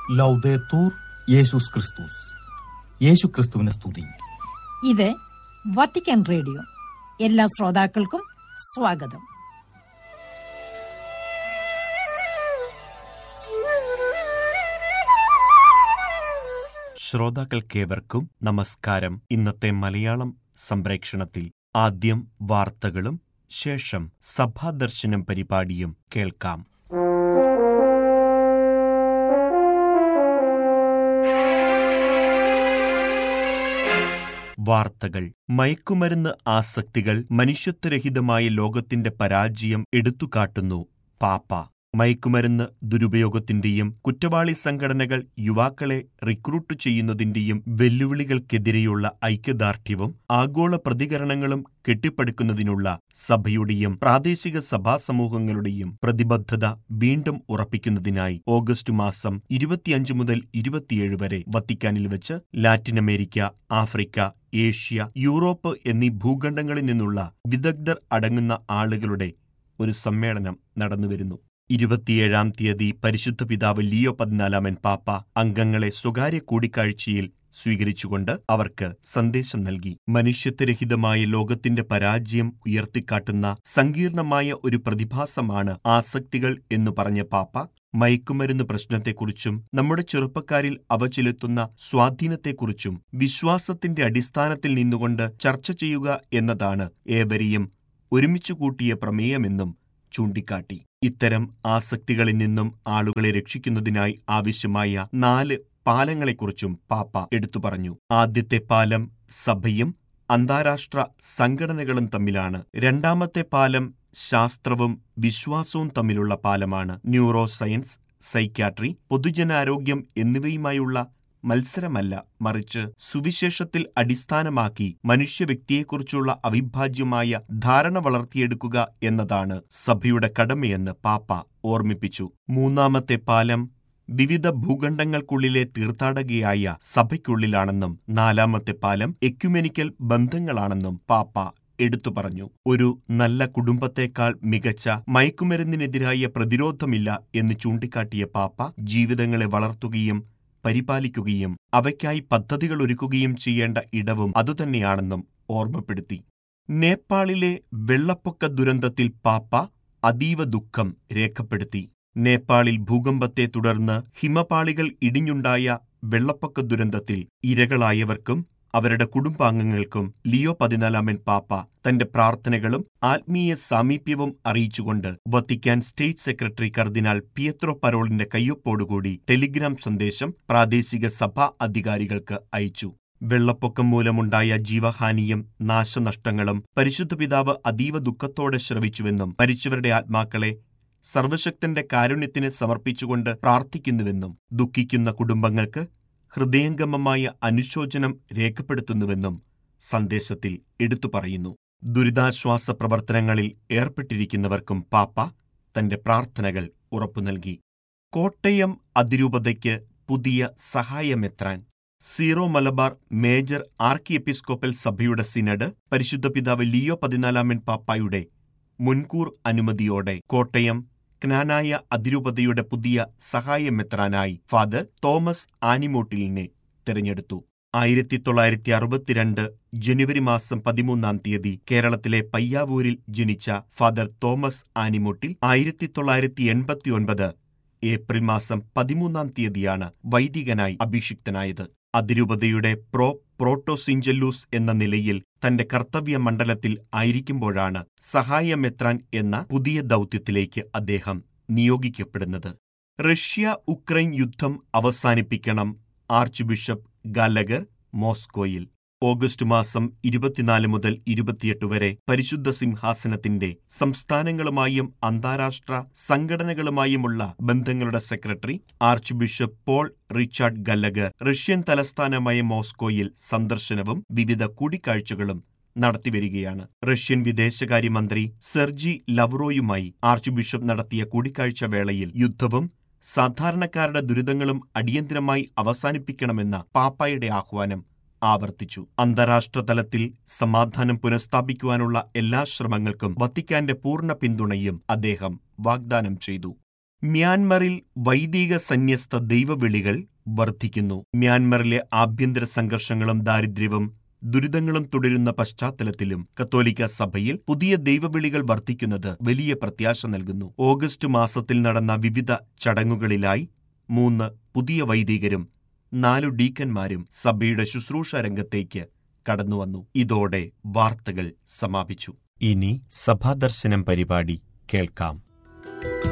ലൗദേത്തൂർ യേശുസ് ക്രിസ്തുസ് യേശു ക്രിസ്തുവിനെ സ്തുതി ഇത് വത്തിക്കാൻ റേഡിയോ എല്ലാ ശ്രോതാക്കൾക്കും സ്വാഗതം ശ്രോതാക്കൾക്കേവർക്കും നമസ്കാരം ഇന്നത്തെ മലയാളം സംപ്രേക്ഷണത്തിൽ ആദ്യം വാർത്തകളും ശേഷം സഭാദർശനം പരിപാടിയും കേൾക്കാം വാർത്തകൾ മയക്കുമരുന്ന് ആസക്തികൾ മനുഷ്യത്വരഹിതമായ ലോകത്തിന്റെ പരാജയം എടുത്തുകാട്ടുന്നു പാപ്പ മയക്കുമരുന്ന് ദുരുപയോഗത്തിന്റെയും കുറ്റവാളി സംഘടനകൾ യുവാക്കളെ റിക്രൂട്ട് ചെയ്യുന്നതിന്റെയും വെല്ലുവിളികൾക്കെതിരെയുള്ള ഐക്യദാർഢ്യവും ആഗോള പ്രതികരണങ്ങളും കെട്ടിപ്പടുക്കുന്നതിനുള്ള സഭയുടെയും പ്രാദേശിക സഭാ സമൂഹങ്ങളുടെയും പ്രതിബദ്ധത വീണ്ടും ഉറപ്പിക്കുന്നതിനായി ഓഗസ്റ്റ് മാസം ഇരുപത്തിയഞ്ച് മുതൽ ഇരുപത്തിയേഴ് വരെ വത്തിക്കാനിൽ വെച്ച് Latin America Africa Asia Europe എന്നീ ഭൂഖണ്ഡങ്ങളിൽ നിന്നുള്ള വിദഗ്ധർ അടങ്ങുന്ന ആളുകളുടെ ഒരു സമ്മേളനം നടന്നുവരുന്നു ഇരുപത്തിയേഴാം തീയതി പരിശുദ്ധ പിതാവ് ലിയോ പതിനാലാമൻ പാപ്പ അംഗങ്ങളെ സ്വകാര്യ കൂടിക്കാഴ്ചയിൽ സ്വീകരിച്ചുകൊണ്ട് അവർക്ക് സന്ദേശം നൽകി മനുഷ്യത്വരഹിതമായ ലോകത്തിന്റെ പരാജയം ഉയർത്തിക്കാട്ടുന്ന സങ്കീർണമായ ഒരു പ്രതിഭാസമാണ് ആസക്തികൾ എന്നു പറഞ്ഞ പാപ്പ മയക്കുമരുന്ന് പ്രശ്നത്തെക്കുറിച്ചും നമ്മുടെ ചെറുപ്പക്കാരിൽ അവ ചെലുത്തുന്ന സ്വാധീനത്തെക്കുറിച്ചും വിശ്വാസത്തിന്റെ അടിസ്ഥാനത്തിൽ നിന്നുകൊണ്ട് ചർച്ച ചെയ്യുക എന്നതാണ് ഏവരെയും ഒരുമിച്ചു കൂട്ടിയ പ്രമേയമെന്നും ചൂണ്ടിക്കാട്ടി ഇത്തരം ആസക്തികളിൽ നിന്നും ആളുകളെ രക്ഷിക്കുന്നതിനായി ആവശ്യമായ നാല് പാലങ്ങളെക്കുറിച്ചും പാപ്പ എടുത്തു പറഞ്ഞു ആദ്യത്തെ പാലം സഭയും അന്താരാഷ്ട്ര സംഘടനകളും തമ്മിലാണ് രണ്ടാമത്തെ പാലം ശാസ്ത്രവും വിശ്വാസവും തമ്മിലുള്ള പാലമാണ് ന്യൂറോ സയൻസ് സൈക്യാട്രി പൊതുജനാരോഗ്യം എന്നിവയുമായുള്ള മത്സരമല്ല മറിച്ച് സുവിശേഷത്തിൽ അടിസ്ഥാനമാക്കി മനുഷ്യ വ്യക്തിയെക്കുറിച്ചുള്ള അവിഭാജ്യമായ ധാരണ വളർത്തിയെടുക്കുക എന്നതാണ് സഭയുടെ കടമയെന്ന് പാപ്പ ഓർമ്മിപ്പിച്ചു മൂന്നാമത്തെ പാലം വിവിധ ഭൂഖണ്ഡങ്ങൾക്കുള്ളിലെ തീർത്ഥാടകയായ സഭയ്ക്കുള്ളിലാണെന്നും നാലാമത്തെ പാലം എക്യുമെനിക്കൽ ബന്ധങ്ങളാണെന്നും പാപ്പ എടുത്തു പറഞ്ഞു ഒരു നല്ല കുടുംബത്തേക്കാൾ മികച്ച മയക്കുമരുന്നിനെതിരായ പ്രതിരോധമില്ല എന്ന് ചൂണ്ടിക്കാട്ടിയ പാപ്പ ജീവിതങ്ങളെ വളർത്തുകയും പരിപാലിക്കുകയും അവയ്ക്കായി പദ്ധതികൾ ഒരുക്കുകയും ചെയ്യേണ്ട ഇടവും അതുതന്നെയാണെന്നും ഓർമ്മപ്പെടുത്തി നേപ്പാളിലെ വെള്ളപ്പൊക്ക ദുരന്തത്തിൽ പാപ്പ അതീവ ദുഃഖം രേഖപ്പെടുത്തി നേപ്പാളിൽ ഭൂകമ്പത്തെ തുടർന്ന് ഹിമപാളികൾ ഇടിഞ്ഞുണ്ടായ വെള്ളപ്പൊക്ക ദുരന്തത്തിൽ ഇരകളായവർക്കും അവരുടെ കുടുംബാംഗങ്ങൾക്കും ലിയോ പതിനാലാമൻ പാപ്പ തന്റെ പ്രാർത്ഥനകളും ആത്മീയ സാമീപ്യവും അറിയിച്ചുകൊണ്ട് Vatican state secretary cardinal Pietro പരോളിന്റെ കയ്യൊപ്പോടുകൂടി ടെലിഗ്രാം സന്ദേശം പ്രാദേശിക സഭാ അധികാരികൾക്ക് അയച്ചു വെള്ളപ്പൊക്കം മൂലമുണ്ടായ ജീവഹാനിയും നാശനഷ്ടങ്ങളും പരിശുദ്ധ പിതാവ് അതീവ ദുഃഖത്തോടെ ശ്രവിച്ചുവെന്നും മരിച്ചവരുടെ ആത്മാക്കളെ സർവശക്തന്റെ കാരുണ്യത്തിന് സമർപ്പിച്ചുകൊണ്ട് പ്രാർത്ഥിക്കുന്നുവെന്നും ദുഃഖിക്കുന്ന കുടുംബങ്ങൾക്ക് ഹൃദയംഗമമായ അനുശോചനം രേഖപ്പെടുത്തുന്നുവെന്നും സന്ദേശത്തിൽ എടുത്തു പറയുന്നു ദുരിതാശ്വാസ പ്രവർത്തനങ്ങളിൽ ഏർപ്പെട്ടിരിക്കുന്നവർക്കും പാപ്പ തന്റെ പ്രാർത്ഥനകൾ ഉറപ്പു നൽകി കോട്ടയം അതിരൂപതയ്ക്ക് പുതിയ സഹായമെത്രാൻ Syro Malabar major archiepiscopal സഭയുടെ സിനഡ് പരിശുദ്ധ പിതാവ് ലിയോ പതിനാലാമൻ പാപ്പായുടെ മുൻകൂർ അനുമതിയോടെ കോട്ടയം ക്നാനായ അതിരൂപതയുടെ പുതിയ സഹായമെത്രാനായി ഫാദർ തോമസ് ആനിമോട്ടിലിനെ തെരഞ്ഞെടുത്തു ആയിരത്തി തൊള്ളായിരത്തി അറുപത്തിരണ്ട് ജനുവരി മാസം പതിമൂന്നാം തീയതി കേരളത്തിലെ പയ്യാവൂരിൽ ജനിച്ച ഫാദർ തോമസ് ആനിമോട്ടിൽ ആയിരത്തി തൊള്ളായിരത്തി എൺപത്തിയൊൻപത് ഏപ്രിൽ മാസം പതിമൂന്നാം തീയതിയാണ് വൈദികനായി അഭിഷിക്തനായത് അതിരൂപതയുടെ പ്രോ പ്രോട്ടോസിഞ്ചല്ലൂസ് എന്ന നിലയിൽ തന്റെ കർത്തവ്യ മണ്ഡലത്തിൽ ആയിരിക്കുമ്പോഴാണ് സഹായമെത്രാൻ എന്ന പുതിയ ദൗത്യത്തിലേക്ക് അദ്ദേഹം നിയോഗിക്കപ്പെടുന്നത് റഷ്യ ഉക്രൈൻ യുദ്ധം അവസാനിപ്പിക്കണം ആർച്ച് ബിഷപ്പ് ഗാലഗർ മോസ്കോയിൽ ഓഗസ്റ്റ് മാസം ഇരുപത്തിനാല് മുതൽ ഇരുപത്തിയെട്ട് വരെ പരിശുദ്ധ സിംഹാസനത്തിന്റെ സംസ്ഥാനങ്ങളുമായും അന്താരാഷ്ട്ര സംഘടനകളുമായുമുള്ള ബന്ധങ്ങളുടെ secretary archbishop Paul Richard Gallagher Russian തലസ്ഥാനമായ മോസ്കോയിൽ സന്ദർശനവും വിവിധ കൂടിക്കാഴ്ചകളും നടത്തിവരികയാണ് റഷ്യൻ വിദേശകാര്യമന്ത്രി സെർജി ലവ്റോയുമായി ആർച്ച് ബിഷപ്പ് നടത്തിയ കൂടിക്കാഴ്ച വേളയിൽ യുദ്ധവും സാധാരണക്കാരുടെ ദുരിതങ്ങളും അടിയന്തരമായി അവസാനിപ്പിക്കണമെന്ന പാപ്പായുടെ ആഹ്വാനം ആവർത്തിച്ചു അന്താരാഷ്ട്ര തലത്തിൽ സമാധാനം പുനഃസ്ഥാപിക്കുവാനുള്ള എല്ലാ ശ്രമങ്ങൾക്കും വത്തിക്കാന്റെ പൂർണ്ണ പിന്തുണയും അദ്ദേഹം വാഗ്ദാനം ചെയ്തു മ്യാൻമറിൽ വൈദിക സന്യസ്ത ദൈവവിളികൾ വർദ്ധിക്കുന്നു മ്യാൻമറിലെ ആഭ്യന്തര സംഘർഷങ്ങളും ദാരിദ്ര്യവും ദുരിതങ്ങളും തുടരുന്ന പശ്ചാത്തലത്തിലും കത്തോലിക്ക സഭയിൽ പുതിയ ദൈവവിളികൾ വർദ്ധിക്കുന്നത് വലിയ പ്രത്യാശ നൽകുന്നു ഓഗസ്റ്റ് മാസത്തിൽ നടന്ന വിവിധ ചടങ്ങുകളിലായി മൂന്ന് പുതിയ വൈദികരും നാലു ഡീക്കന്മാരും സഭയുടെ ശുശ്രൂഷ രംഗത്തേക്ക് കടന്നുവന്നു ഇതോടെ വാർത്തകൾ സമാപിച്ചു ഇനി സഭാദർശനം പരിപാടി കേൾക്കാം